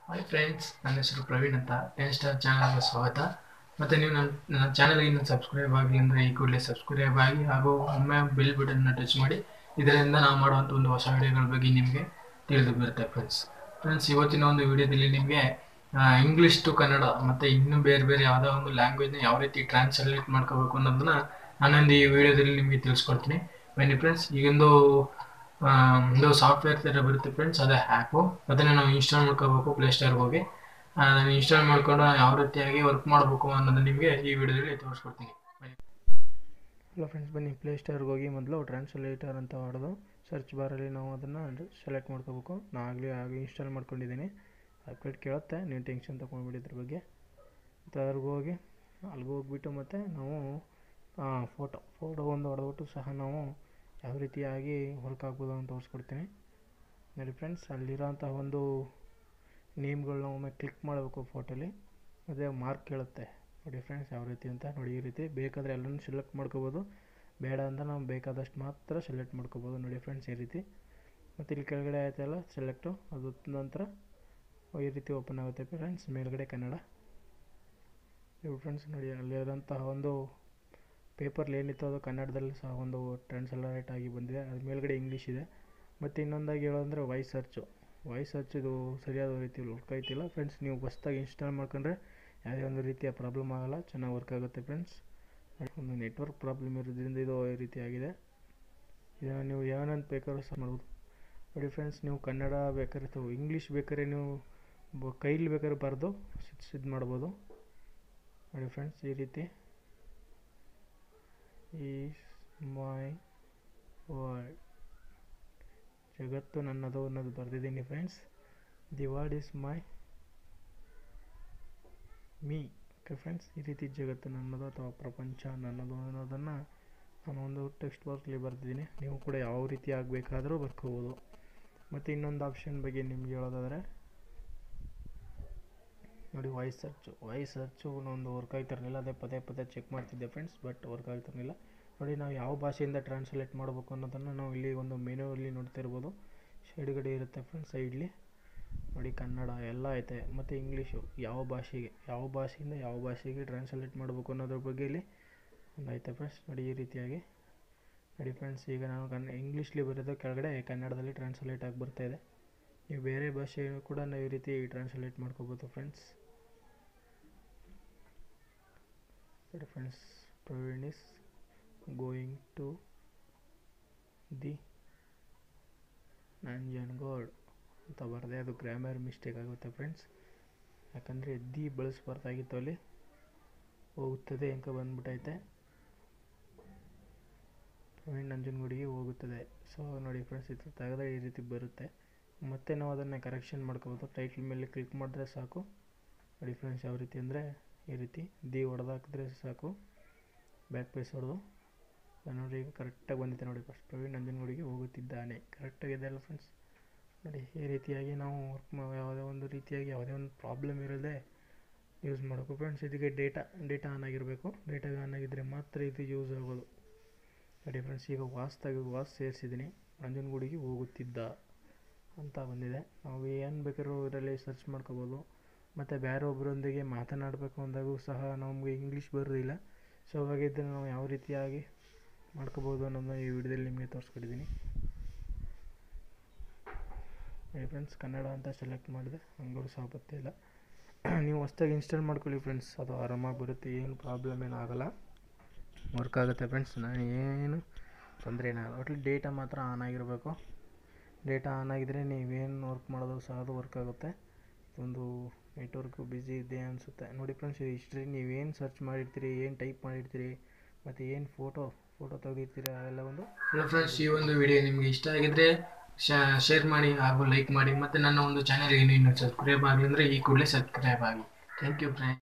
hi friends ನನ್ನ ಹೆಸರು ಪ್ರವೀಣ್ ಅಂತ ಟೆನ್ ಸ್ಟಾರ್ ಚಾನಲ್ಗೆ ಸ್ವಾಗತ ಮತ್ತು ನೀವು ನನ್ನ ನನ್ನ ಚಾನಲ್ಗೆ ಇನ್ನೂ ಸಬ್ಸ್ಕ್ರೈಬ್ ಆಗಲಿ ಅಂದರೆ ಈ ಕೂಡಲೇ ಸಬ್ಸ್ಕ್ರೈಬ್ ಆಗಿ ಹಾಗೂ ಒಮ್ಮೆ ಬೆಲ್ ಬಟನ್ನ ಟಚ್ ಮಾಡಿ ಇದರಿಂದ ನಾವು ಮಾಡುವಂಥ ಒಂದು ಹೊಸ ವಿಡಿಯೋಗಳ ಬಗ್ಗೆ ನಿಮಗೆ ತಿಳಿದು ಬರುತ್ತೆ ಫ್ರೆಂಡ್ಸ್ ಫ್ರೆಂಡ್ಸ್ ಇವತ್ತಿನ ಒಂದು ವಿಡಿಯೋದಲ್ಲಿ ನಿಮಗೆ ಇಂಗ್ಲೀಷ್ ಟು ಕನ್ನಡ ಮತ್ತು ಇನ್ನೂ ಬೇರೆ ಬೇರೆ ಯಾವುದೋ ಒಂದು ಲ್ಯಾಂಗ್ವೇಜ್ನ ಯಾವ ರೀತಿ ಟ್ರಾನ್ಸ್ಲೇಟ್ ಮಾಡ್ಕೋಬೇಕು ಅನ್ನೋದನ್ನ ನಾನೊಂದು ಈ ವಿಡಿಯೋದಲ್ಲಿ ನಿಮಗೆ ತಿಳಿಸ್ಕೊಡ್ತೀನಿ ಬನ್ನಿ ಫ್ರೆಂಡ್ಸ್ ಈಗೊಂದು ಆ, ಒಂದು ಸಾಫ್ಟ್ವೇರ್ ಥರ ಬರುತ್ತೆ ಫ್ರೆಂಡ್ಸ್ ಅದೇ ಆ್ಯಪು ಅದನ್ನು ನಾವು ಇನ್ಸ್ಟಾಲ್ ಮಾಡ್ಕೋಬೇಕು ಪ್ಲೇಸ್ಟೋರ್ಗೆ ಹೋಗಿ ಅದನ್ನು ಇನ್ಸ್ಟಾಲ್ ಮಾಡ್ಕೊಂಡು ಯಾವ ರೀತಿಯಾಗಿ ವರ್ಕ್ ಮಾಡಬೇಕು ಅನ್ನೋದು ನಿಮಗೆ ಈ ವಿಡಿಯೋದಲ್ಲಿ ತೋರಿಸ್ಕೊಡ್ತೀನಿ ಹಲೋ ಫ್ರೆಂಡ್ಸ್ ಬನ್ನಿ ಪ್ಲೇಸ್ಟೋರ್ಗೆ ಹೋಗಿ ಮೊದಲು ಟ್ರಾನ್ಸ್ಲೇಟರ್ ಅಂತ ಹೊಡೆದು ಸರ್ಚ್ ಬಾರಲ್ಲಿ ನಾವು ಅದನ್ನು ಸೆಲೆಕ್ಟ್ ಮಾಡ್ಕೋಬೇಕು ನಾನು ಆಗಲಿ ಆಗಿ ಇನ್ಸ್ಟಾಲ್ ಮಾಡ್ಕೊಂಡಿದ್ದೀನಿ ಅಪ್ಡೇಟ್ ಕೇಳುತ್ತೆ ನೀವು ಟೆನ್ಷನ್ ತೊಗೊಂಡ್ಬಿಡಿ ಇದ್ರ ಬಗ್ಗೆ ಮತ್ತು ಅದ್ರಿಗೆ ಹೋಗಿ ಅಲ್ಲಿಗೆ ಹೋಗ್ಬಿಟ್ಟು ಮತ್ತು ನಾವು ಫೋಟೋ ಫೋಟೋ ಒಂದು ಹೊಡೆದ್ಬಿಟ್ಟು ಸಹ ನಾವು ಯಾವ ರೀತಿಯಾಗಿ ವರ್ಕ್ ಆಗ್ಬೋದು ಅಂತ ತೋರಿಸ್ಕೊಡ್ತೀನಿ ನೋಡಿ ಫ್ರೆಂಡ್ಸ್ ಅಲ್ಲಿರೋಂಥ ಒಂದು ನೇಮ್ಗಳನ್ನ ಒಮ್ಮೆ ಕ್ಲಿಕ್ ಮಾಡಬೇಕು ಫೋಟೋಲಿ ಮತ್ತು ಮಾರ್ಕ್ ಕೇಳುತ್ತೆ ನೋಡಿ ಫ್ರೆಂಡ್ಸ್ ಯಾವ ರೀತಿ ಅಂತ ನೋಡಿ ಈ ರೀತಿ ಬೇಕಾದರೆ ಎಲ್ಲನೂ ಸೆಲೆಕ್ಟ್ ಮಾಡ್ಕೋಬೋದು ಬೇಡ ಅಂತ ನಾವು ಬೇಕಾದಷ್ಟು ಮಾತ್ರ ಸೆಲೆಕ್ಟ್ ಮಾಡ್ಕೋಬೋದು ನೋಡಿ ಫ್ರೆಂಡ್ಸ್ ಈ ರೀತಿ ಮತ್ತು ಇಲ್ಲಿ ಕೆಳಗಡೆ ಆಯ್ತಲ್ಲ ಸೆಲೆಕ್ಟು ಅದು ನಂತರ ಈ ರೀತಿ ಓಪನ್ ಆಗುತ್ತೆ ಫ್ರೆಂಡ್ಸ್ ಮೇಲ್ಗಡೆ ಕನ್ನಡ ಇವು ಫ್ರೆಂಡ್ಸ್ ನೋಡಿ ಅಲ್ಲಿರೋಂತಹ ಒಂದು ಪೇಪರ್ಲಿ ಏನಿತ್ತು ಅದು ಕನ್ನಡದಲ್ಲಿ ಸಹ ಒಂದು ಟ್ರಾನ್ಸ್ಲೇಟ್ ಆಗಿ ಬಂದಿದೆ ಅದ್ರ ಮೇಲ್ಗಡೆ ಇಂಗ್ಲೀಷ್ ಇದೆ ಮತ್ತು ಇನ್ನೊಂದಾಗಿ ಹೇಳೋದಂದರೆ ವಾಯ್ಸ್ ಸರ್ಚು ವಾಯ್ಸ್ ಸರ್ಚ್ ಇದು ಸರಿಯಾದ ರೀತಿಯಲ್ಲಿ ವರ್ಕ್ ಆಯ್ತಿಲ್ಲ ಫ್ರೆಂಡ್ಸ್ ನೀವು ಹೊಸ್ದಾಗಿ ಇನ್ಸ್ಟಾಲ್ ಮಾಡ್ಕೊಂಡ್ರೆ ಯಾವುದೇ ಒಂದು ರೀತಿಯ ಪ್ರಾಬ್ಲಮ್ ಆಗೋಲ್ಲ ಚೆನ್ನಾಗಿ ವರ್ಕ್ ಆಗುತ್ತೆ ಫ್ರೆಂಡ್ಸ್ ಒಂದು ನೆಟ್ವರ್ಕ್ ಪ್ರಾಬ್ಲಮ್ ಇರೋದ್ರಿಂದ ಇದು ಈ ರೀತಿ ಆಗಿದೆ ಇದನ್ನು ನೀವು ಏನಂತ ಬೇಕಾದ್ರೂ ಸಹ ಮಾಡ್ಬೋದು ನೋಡಿ ಫ್ರೆಂಡ್ಸ್ ನೀವು ಕನ್ನಡ ಬೇಕಾದ್ರೆ ಅಥವಾ ಇಂಗ್ಲೀಷ್ ಬೇಕಾದ್ರೆ ನೀವು ಬ- ಕೈಲಿ ಬೇಕಾದ್ರೆ ಬರೆದು ಇದು ಮಾಡ್ಬೋದು ನೋಡಿ ಫ್ರೆಂಡ್ಸ್ ಈ ರೀತಿ ಈಸ್ ಮೈ ವರ್ಲ್ಡ್ ಜಗತ್ತು ನನ್ನದು ಅನ್ನೋದು ಬರೆದಿದ್ದೀನಿ friends the word is my me okay friends ಈ ರೀತಿ ಜಗತ್ತು ನನ್ನದು ಅಥವಾ ಪ್ರಪಂಚ ನನ್ನದು ಅನ್ನೋದನ್ನು ನಾನು ಒಂದು ಟೆಕ್ಸ್ಟ್ ಬಾಕ್ಸ್ಲಿ ಬರೆದಿದ್ದೀನಿ ನೀವು ಕೂಡ ಯಾವ ರೀತಿ ಆಗಬೇಕಾದರೂ ಬರ್ಕೋಬೋದು ಮತ್ತು ಇನ್ನೊಂದು ಆಪ್ಷನ್ ಬಗ್ಗೆ ನಿಮ್ಗೆ ಹೇಳೋದಾದರೆ ನೋಡಿ ವಾಯ್ಸ್ ಸರ್ಚು ವಾಯ್ಸ್ ಸರ್ಚು ಒಂದು ವರ್ಕ್ ಆಗ್ತಿರಲಿಲ್ಲ ಅದೇ ಪದೇ ಪದೇ ಚೆಕ್ ಮಾಡ್ತಿದ್ದೆ ಫ್ರೆಂಡ್ಸ್ ಬಟ್ ವರ್ಕ್ ಆಗ್ತಿರಲಿಲ್ಲ ನೋಡಿ ನಾವು ಯಾವ ಭಾಷೆಯಿಂದ ಟ್ರಾನ್ಸ್ಲೇಟ್ ಮಾಡಬೇಕು ಅನ್ನೋದನ್ನು ನಾವು ಇಲ್ಲಿ ಒಂದು ಮೆನುವಲ್ಲಿ ನೋಡ್ತಾ ಇರ್ಬೋದು ಎಡಗಡೆ ಇರುತ್ತೆ ಫ್ರೆಂಡ್ಸ್ ಸೈಡ್ಲಿ ನೋಡಿ ಕನ್ನಡ ಎಲ್ಲ ಐತೆ ಮತ್ತು ಇಂಗ್ಲೀಷು ಯಾವ ಭಾಷೆಗೆ ಯಾವ ಭಾಷೆಯಿಂದ ಯಾವ ಭಾಷೆಗೆ ಟ್ರಾನ್ಸ್ಲೇಟ್ ಮಾಡಬೇಕು ಅನ್ನೋದ್ರ ಬಗ್ಗೆ ಇಲ್ಲಿ ಒಂದು ಐತೆ ಫ್ರೆಂಡ್ಸ್ ನೋಡಿ ಈ ರೀತಿಯಾಗಿ ನೋಡಿ ಫ್ರೆಂಡ್ಸ್ ಈಗ ನಾನು ಕನ್ನ ಇಂಗ್ಲೀಷ್ಲಿ ಬರೋದು ಕೆಳಗಡೆ ಕನ್ನಡದಲ್ಲಿ ಟ್ರಾನ್ಸ್ಲೇಟ್ ಆಗಿ ಬರ್ತಾ ಇದೆ ನೀವು ಬೇರೆ ಭಾಷೆ ಕೂಡ ನಾವು ಈ ರೀತಿ ಟ್ರಾನ್ಸ್ಲೇಟ್ ಮಾಡ್ಕೋಬೋದು ಫ್ರೆಂಡ್ಸ್ ನೋಡಿ friends Praveen is going to the Nanjangud ಅಂತ ಬರದೆ ಅದು ಗ್ರಾಮರ್ ಮಿಸ್ಟೇಕ್ ಆಗುತ್ತೆ ಫ್ರೆಂಡ್ಸ್ ಯಾಕಂದರೆ ದಿ ಬಳಸಬಾರ್ದಾಗಿತ್ತು ಅಲ್ಲಿ ಹೋಗುತ್ತದೆ ಎಂಕ ಬಂದ್ಬಿಟ್ಟೈತೆ ಪ್ರವೀಣ್ ನಂಜನಗೂಡಿಗೆ ಹೋಗುತ್ತದೆ ಸೊ ನೋಡಿ ಫ್ರೆಂಡ್ಸ್ ಇದು ತೆಗೆದ್ರೆ ಈ ರೀತಿ ಬರುತ್ತೆ ಮತ್ತೆ ನಾವು ಅದನ್ನು ಕರೆಕ್ಷನ್ ಮಾಡ್ಕೋಬೋದು ಟೈಟ್ಲ್ ಮೇಲೆ ಕ್ಲಿಕ್ ಮಾಡಿದ್ರೆ ಸಾಕು ನೋಡಿ ಫ್ರೆಂಡ್ಸ್ ಯಾವ ರೀತಿ ಅಂದರೆ ಈ ರೀತಿ ದಿ ಹೊಡೆದಾಕಿದ್ರೆ ಸಾಕು ಬ್ಯಾಕ್ ಪೇಸ್ ಹೊಡೆದು ನೋಡಿ ಈಗ ಕರೆಕ್ಟಾಗಿ ಬಂದಿದೆ ನೋಡಿ ಫಸ್ಟ್ ಪ್ರವೀಣ್ ನಂಜನಗೂಡಿಗೆ ಹೋಗುತ್ತಿದ್ದಾನೆ ಕರೆಕ್ಟಾಗಿದೆ ಅಲ್ಲ ಫ್ರೆಂಡ್ಸ್ ನೋಡಿ ಈ ರೀತಿಯಾಗಿ ನಾವು ವರ್ಕ್ ಮಾ ಯಾವುದೇ ಒಂದು ರೀತಿಯಾಗಿ ಯಾವುದೇ ಒಂದು ಪ್ರಾಬ್ಲಮ್ ಇರದೆ ಯೂಸ್ ಮಾಡಬೇಕು ಫ್ರೆಂಡ್ಸ್ ಇದಕ್ಕೆ ಡೇಟಾ ಡೇಟಾ ಆನ್ ಆಗಿರಬೇಕು ಡೇಟಾ ಆನ್ ಆಗಿದ್ದರೆ ಮಾತ್ರ ಇದು ಯೂಸ್ ಆಗೋದು ನೋಡಿ ಫ್ರೆಂಡ್ಸ್ ಈಗ ವಾಸ್ ತೆಗೆ ವಾಸ್ ಸೇರಿಸಿದ್ದೀನಿ ನಂಜನಗೂಡಿಗೆ ಹೋಗುತ್ತಿದ್ದ ಅಂತ ಬಂದಿದೆ ನಾವು ಏನು ಬೇಕಾದ್ರೂ ಇದರಲ್ಲಿ ಸರ್ಚ್ ಮಾಡ್ಕೋಬೋದು ಮತ್ತು ಬೇರೆ ಒಬ್ಬರೊಂದಿಗೆ ಮಾತನಾಡಬೇಕು ಅಂದಾಗೂ ಸಹ ನಮಗೆ ಇಂಗ್ಲೀಷ್ ಬರೋದಿಲ್ಲ ಸೊ ಹಾಗಾಗಿ ಇದನ್ನು ನಾವು ಯಾವ ರೀತಿಯಾಗಿ ಮಾಡ್ಕೋಬೋದು ಅನ್ನೋದನ್ನ ಈ ವಿಡಿಯೋದಲ್ಲಿ ನಿಮಗೆ ತೋರಿಸ್ಕೊಟ್ಟಿದ್ದೀನಿ ನೋಡಿ ಫ್ರೆಂಡ್ಸ್ ಕನ್ನಡ ಅಂತ ಸೆಲೆಕ್ಟ್ ಮಾಡಿದೆ ಹಂಗೂ ಸಹ ಗೊತ್ತಿಲ್ಲ ನೀವು ಹೊಸ್ದಾಗಿ ಇನ್ಸ್ಟಾಲ್ ಮಾಡ್ಕೊಳ್ಳಿ ಫ್ರೆಂಡ್ಸ್ ಅದು ಆರಾಮಾಗಿ ಬರುತ್ತೆ ಏನು ಪ್ರಾಬ್ಲಮ್ ಏನೂ ಆಗೋಲ್ಲ ವರ್ಕ್ ಆಗುತ್ತೆ ಫ್ರೆಂಡ್ಸ್ ನಾನು ಏನು ತೊಂದರೆ ಏನಾಗಲ್ಲ ಒಟ್ಲಿ ಡೇಟಾ ಮಾತ್ರ ಆನ್ ಆಗಿರಬೇಕು ಡೇಟಾ ಆನ್ ಆಗಿದ್ದರೆ ನೀವೇನು ವರ್ಕ್ ಮಾಡೋದು ಸಹ ಅದು ವರ್ಕ್ ಆಗುತ್ತೆ ಒಂದು ನೆಟ್ವರ್ಕು ಬ್ಯುಸಿ ಇದೆ ಅನಿಸುತ್ತೆ ನೋಡಿ ಫ್ರೆಂಡ್ಸ್ ಇದು ಹಿಸ್ಟ್ರಿ ನೀವೇನು ಸರ್ಚ್ ಮಾಡಿರ್ತೀರಿ ಏನು ಟೈಪ್ ಮಾಡಿರ್ತೀರಿ ಮತ್ತು ಏನು ಫೋಟೋ ಫೋಟೋ ತೆಗೆದಿರ್ತೀರಿ ಅದೆಲ್ಲ ಒಂದು ಹಲೋ ಫ್ರೆಂಡ್ಸ್ ಈ ಒಂದು ವಿಡಿಯೋ ನಿಮಗೆ ಇಷ್ಟ ಆಗಿದ್ದರೆ ಶೇರ್ ಮಾಡಿ ಹಾಗೂ ಲೈಕ್ ಮಾಡಿ ಮತ್ತು ನನ್ನ ಒಂದು ಚಾನಲ್ಗೆ ಇನ್ನೂ ಇನ್ನೂ ಸಬ್ಸ್ಕ್ರೈಬ್ ಆಗಲಿ ಅಂದರೆ ಈ ಕೂಡಲೇ ಸಬ್ಸ್ಕ್ರೈಬ್ ಆಗಿ ಥ್ಯಾಂಕ್ ಯು ಫ್ರೆಂಡ್